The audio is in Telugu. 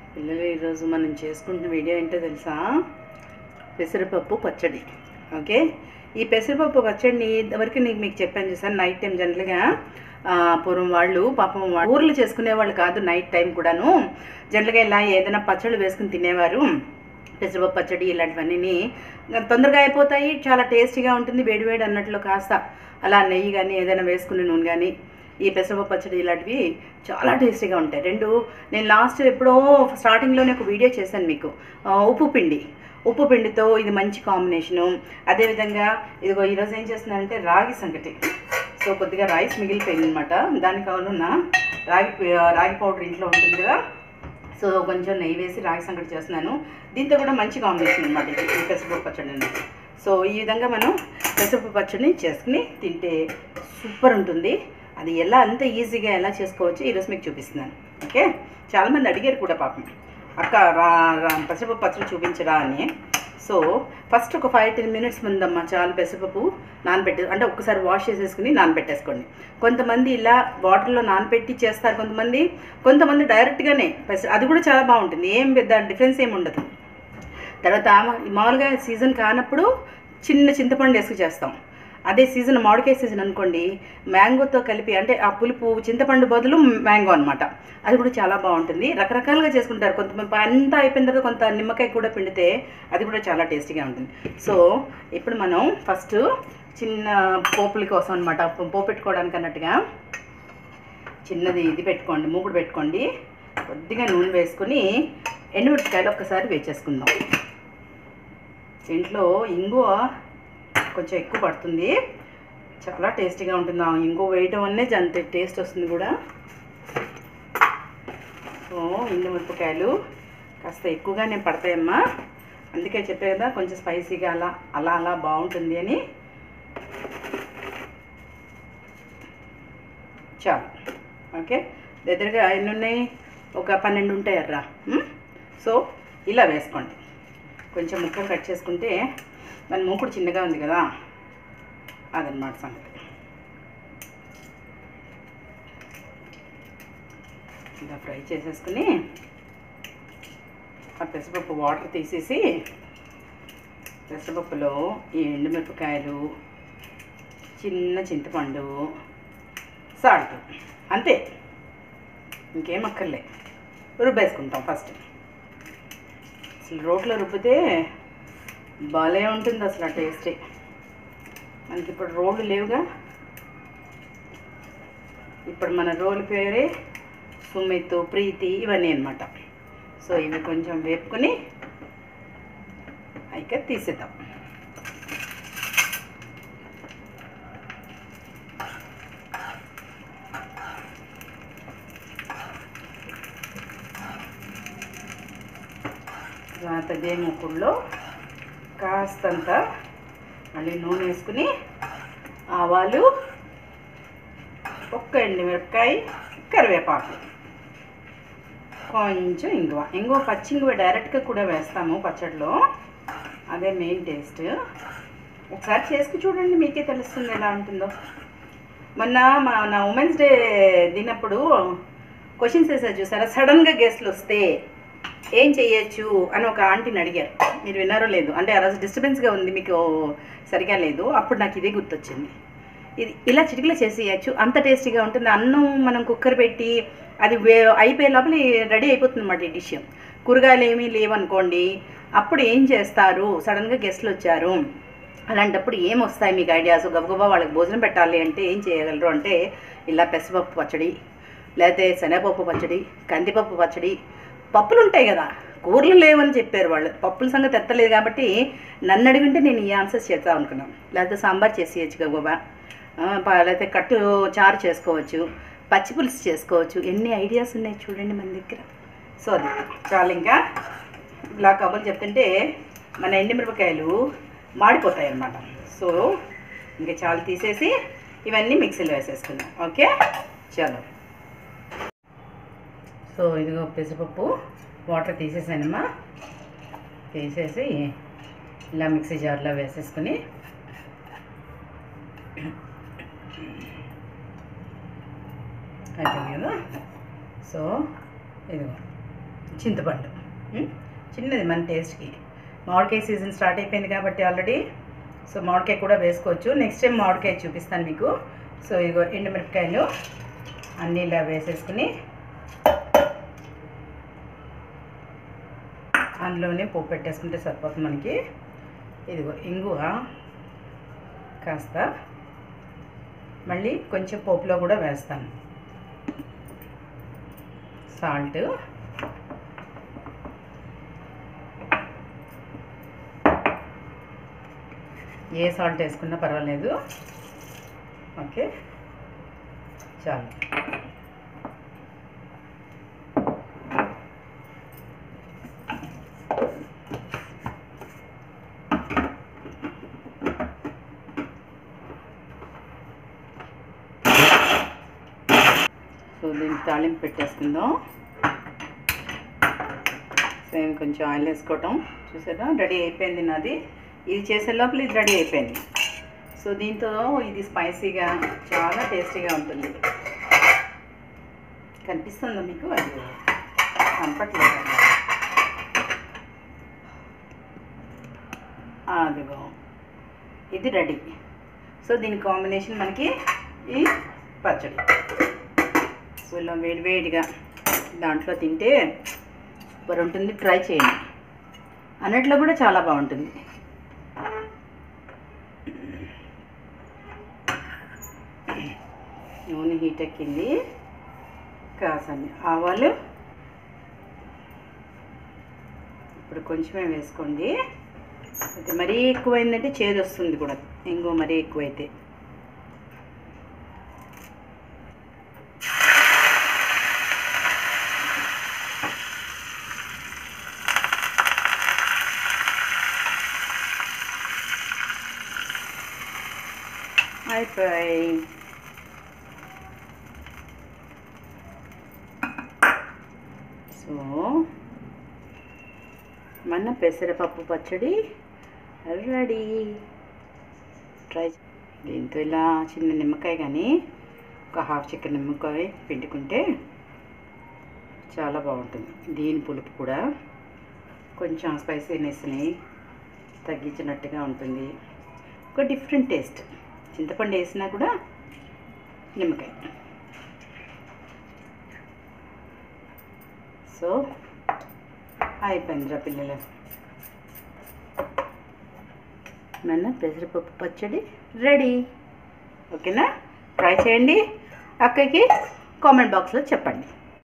పిల్లలు ఈరోజు మనం చేసుకుంటున్న వీడియో ఏంటో తెలుసా పెసరపప్పు పచ్చడి ఓకే ఈ పెసరపప్పు పచ్చడిని ఇంతవరకు నీకు మీకు చెప్పాను చూసాను నైట్ టైం జనరల్గా ఆ, పూర్వం వాళ్ళు పాపం వా- ఊర్లు చేసుకునేవాళ్ళు కాదు నైట్ టైం కూడాను జనరల్గా ఇలా ఏదైనా పచ్చళ్ళు వేసుకుని తినేవారు పెసరపప్పు పచ్చడి ఇలాంటివన్నీ తొందరగా అయిపోతాయి చాలా టేస్టీగా ఉంటుంది వేడివేడి అన్నట్లు కాస్త అలా నెయ్యి కానీ ఏదైనా వేసుకునే నూనె కానీ ఈ పెసరపప్పు పచ్చడి ఇలాంటివి చాలా టేస్టీగా ఉంటాయి రెండు నేను లాస్ట్ ఎప్పుడో స్టార్టింగ్లోనే ఒక వీడియో చేశాను మీకు ఆ, ఉప్పు పిండి ఉప్పు పిండితో ఇది మంచి కాంబినేషను అదేవిధంగా ఇదిగో ఈరోజు ఏం చేస్తున్నానంటే రాగి సంగటి సో కొద్దిగా రైస్ మిగిలిపోయింది అనమాట దానికి కావాలన్న రాగి పి- రాగి పౌడర్ ఇంట్లో ఉంటుంది కదా సో కొంచెం నెయ్యి వేసి రాగి సంగటి చేస్తున్నాను దీంతో కూడా మంచి కాంబినేషన్ అనమాట ఇది ఈ పెసరపప్పు పచ్చడి అనేది సో ఈ విధంగా మనం పెసరపప్పు పచ్చడిని చేసుకుని తింటే సూపర్ ఉంటుంది అది ఎలా అంత ఈజీగా ఎలా చేసుకోవచ్చో ఈరోజు మీకు చూపిస్తున్నాను ఓకే చాలామంది అడిగారు కూడా పాపం అక్క రా రా పెసరపప్పు పచ్చడి చూపించరా అని సో ఫస్ట్ ఒక ఫైవ్ టెన్ మినిట్స్ ముందమ్మా చాలు పెసరపప్పు నానబెట్టే అంటే ఒక్కసారి వాష్ చేసేసుకుని నానబెట్టేసుకోండి కొంతమంది ఇలా వాటర్లో నానబెట్టి చేస్తారు కొంతమంది కొంతమంది డైరెక్ట్గానే పెసర అది కూడా చాలా బాగుంటుంది ఏం పెద్ద డిఫరెన్స్ ఏమి ఉండదు తర్వాత మామూలుగా సీజన్ కానప్పుడు చిన్న చింతపండు వేసుకు చేస్తాం అదే సీజన్ మామిడికాయ సీజన్ అనుకోండి మ్యాంగోతో కలిపి అంటే ఆ పులుపు చింతపండు బదులు మ్యాంగో అనమాట అది కూడా చాలా బాగుంటుంది రకరకాలుగా చేసుకుంటారు కొంతమంది అంతా అయిపోయిన తర్వాత కొంత నిమ్మకాయ కూడా పిండితే అది కూడా చాలా టేస్టీగా ఉంటుంది సో ఇప్పుడు మనం ఫస్ట్ చిన్న పోపుల కోసం అనమాట పోపు పెట్టుకోవడానికి అన్నట్టుగా చిన్నది ఇది పెట్టుకోండి మూకుడు పెట్టుకోండి కొద్దిగా నూనె వేసుకొని ఎండుమిరపకాయలు ఒక్కసారి వేసేసుకుందాం దీంట్లో ఇంగువ కొంచెం ఎక్కువ పడుతుంది చాలా టేస్టీగా ఉంటుంది ఆ ఇంగువ వేయటం వల్లే అంత టేస్ట్ వస్తుంది కూడా సో ఎండుమిరపకాయలు కాస్త ఎక్కువగానే పడతాయమ్మా అందుకే చెప్పే కదా కొంచెం స్పైసీగా అలా అలా అలా బాగుంటుంది అని చాలు ఓకే దగ్గరగా ఎన్ని ఉన్నాయి ఒక పన్నెండు ఉంటాయి అర్రా ఉమ్? సో ఇలా వేసుకోండి కొంచెం ముక్కలు కట్ చేసుకుంటే మన మూకుడు చిన్నగా ఉంది కదా అదనమాట సంగతి ఇలా ఫ్రై చేసేసుకుని ఆ పెసరపప్పు వాటర్ తీసేసి పెసరపప్పులో ఈ ఎండుమిరపకాయలు చిన్న చింతపండు సాల్ట్ అంతే ఇంకేం అక్కర్లే రుబ్బేసుకుంటాం ఫస్ట్ అసలు రోట్లో రుబ్బితే భలే ఉంటుంది అసలు ఆ టేస్టే మనకి ఇప్పుడు రోళ్ళు లేవుగా ఇప్పుడు మన రోలు పేరే సుమిత్ ప్రీతి ఇవన్నీ అనమాట సో ఇవి కొంచెం వేపుకొని అయితే తీసేద్దాం తర్వాత అదే ముక్కుల్లో కాస్తంత మళ్ళీ నూనె వేసుకుని ఆవాలు ఒక్క ఎండుమిరపకాయ కరివేపాకు కొంచెం ఇంగువ ఇంగువ పచ్చి ఇంగువ డైరెక్ట్గా కూడా వేస్తాము పచ్చడిలో అదే మెయిన్ టేస్ట్ ఒకసారి చేసుకు చూడండి మీకే తెలుస్తుంది ఎలా ఉంటుందో మొన్న మా నా ఉమెన్స్ డే దినప్పుడు క్వశ్చన్స్ వేసారు చూసారా సడన్గా గెస్ట్లు వస్తే ఏం చెయ్యొచ్చు అని ఒక ఆంటీని అడిగారు మీరు విన్నారో లేదు అంటే ఆ రోజు డిస్టర్బెన్స్గా ఉంది మీకు సరిగా లేదు అప్పుడు నాకు ఇదే గుర్తొచ్చింది ఇది ఇలా చిటికలో చేసేయచ్చు అంత టేస్టీగా ఉంటుంది అన్నం మనం కుక్కర్ పెట్టి అది వే అయిపోయే లోపల రెడీ అయిపోతుంది అన్నమాట ఈ డిష్ కూరగాయలు ఏమీ లేవనుకోండి అప్పుడు ఏం చేస్తారు సడన్గా గెస్ట్లు వచ్చారు అలాంటప్పుడు ఏం వస్తాయి మీకు ఐడియాస్ గబగబా వాళ్ళకి భోజనం పెట్టాలి అంటే ఏం చేయగలరు అంటే ఇలా పెసరపప్పు పచ్చడి లేకపోతే శనగపప్పు పచ్చడి కందిపప్పు పచ్చడి పప్పులు ఉంటాయి కదా కూరలు లేవని చెప్పారు వాళ్ళు పప్పుల సంగతి ఎత్తలేదు కాబట్టి నన్ను అడిగింటే నేను ఈ ఆన్సర్స్ చేద్దాం అనుకున్నాను లేకపోతే సాంబార్ చేసేయచ్చు గబగబా ఆ, ప- లేకపోతే కట్టు చారు చేసుకోవచ్చు పచ్చి పులుసు చేసుకోవచ్చు ఎన్ని ఐడియాస్ ఉన్నాయి చూడండి మన దగ్గర సో అది చాలు ఇంకా ఇలా కబుర్లు చెప్తుంటే మన ఎండుమిరపకాయలు మాడిపోతాయి అన్నమాట సో ఇంకా చాలు తీసేసి ఇవన్నీ మిక్సీలో వేసేసుకుందాం ఓకే చలో సో ఇదిగో పెసరపప్పు వాటర్ తీసేసానమ్మా తీసేసి ఇలా మిక్సీ జార్లో వేసేసుకుని అయిపోయింది కదా సో ఇదిగో చింతపండు ఉం? చిన్నది మన టేస్ట్కి మామిడికాయ సీజన్ స్టార్ట్ అయిపోయింది కాబట్టి ఆల్రెడీ సో మామిడికాయ కూడా వేసుకోవచ్చు నెక్స్ట్ టైం మామిడికాయ చూపిస్తాను మీకు సో ఇగో ఎండుమిరపకాయలు అన్నీ ఇలా వేసేసుకుని అందులోనే పోపు పెట్టేసుకుంటే సరిపోతుంది మనకి ఇదిగో ఇంగువ కాస్త మళ్ళీ కొంచెం పోపులో కూడా వేస్తాను సాల్ట్ ఏ సాల్ట్ వేసుకున్నా పర్వాలేదు ఓకే చాలు సో దీనికి తాళింపు పెట్టేసుకుందాం సేమ్ కొంచెం ఆయిల్ వేసుకోవటం చూసారా రెడీ అయిపోయింది నాది ఇది చేసే లోపల ఇది రెడీ అయిపోయింది సో దీంతో ఇది స్పైసీగా చాలా టేస్టీగా ఉంటుంది కనిపిస్తుందా మీకు అది కనపట్లేదు అదిగో ఇది రెడీ సో దీని కాంబినేషన్ మనకి ఈ పచ్చడి సో ఇలా వేడివేడిగా దాంట్లో తింటే సూపర్ ఉంటుంది ట్రై చేయండి అన్నట్లో కూడా చాలా బాగుంటుంది నూనె హీట్ ఎక్కింది కాసండి ఆవాలు ఇప్పుడు కొంచెమే వేసుకోండి అయితే మరీ ఎక్కువైందంటే చేదు వస్తుంది కూడా ఇంకో మరీ ఎక్కువైతే అయిపోయి సో మన పెసరపప్పు పచ్చడి రెడీ ట్రై దీంతో ఇలా చిన్న నిమ్మకాయ కానీ ఒక హాఫ్ చికెన్ నిమ్మకాయ పిండుకుంటే చాలా బాగుంటుంది దీని పులుపు కూడా కొంచెం స్పైసీనెస్ని తగ్గించినట్టుగా ఉంటుంది ఒక డిఫరెంట్ టేస్ట్ చింతపండు వేసినా కూడా నిమ్మకాయ సో అయిపోయిందిరా పిల్లలు మన పెసరపప్పు పచ్చడి రెడీ ఓకేనా ట్రై చేయండి అక్కకి కామెంట్ బాక్స్లో చెప్పండి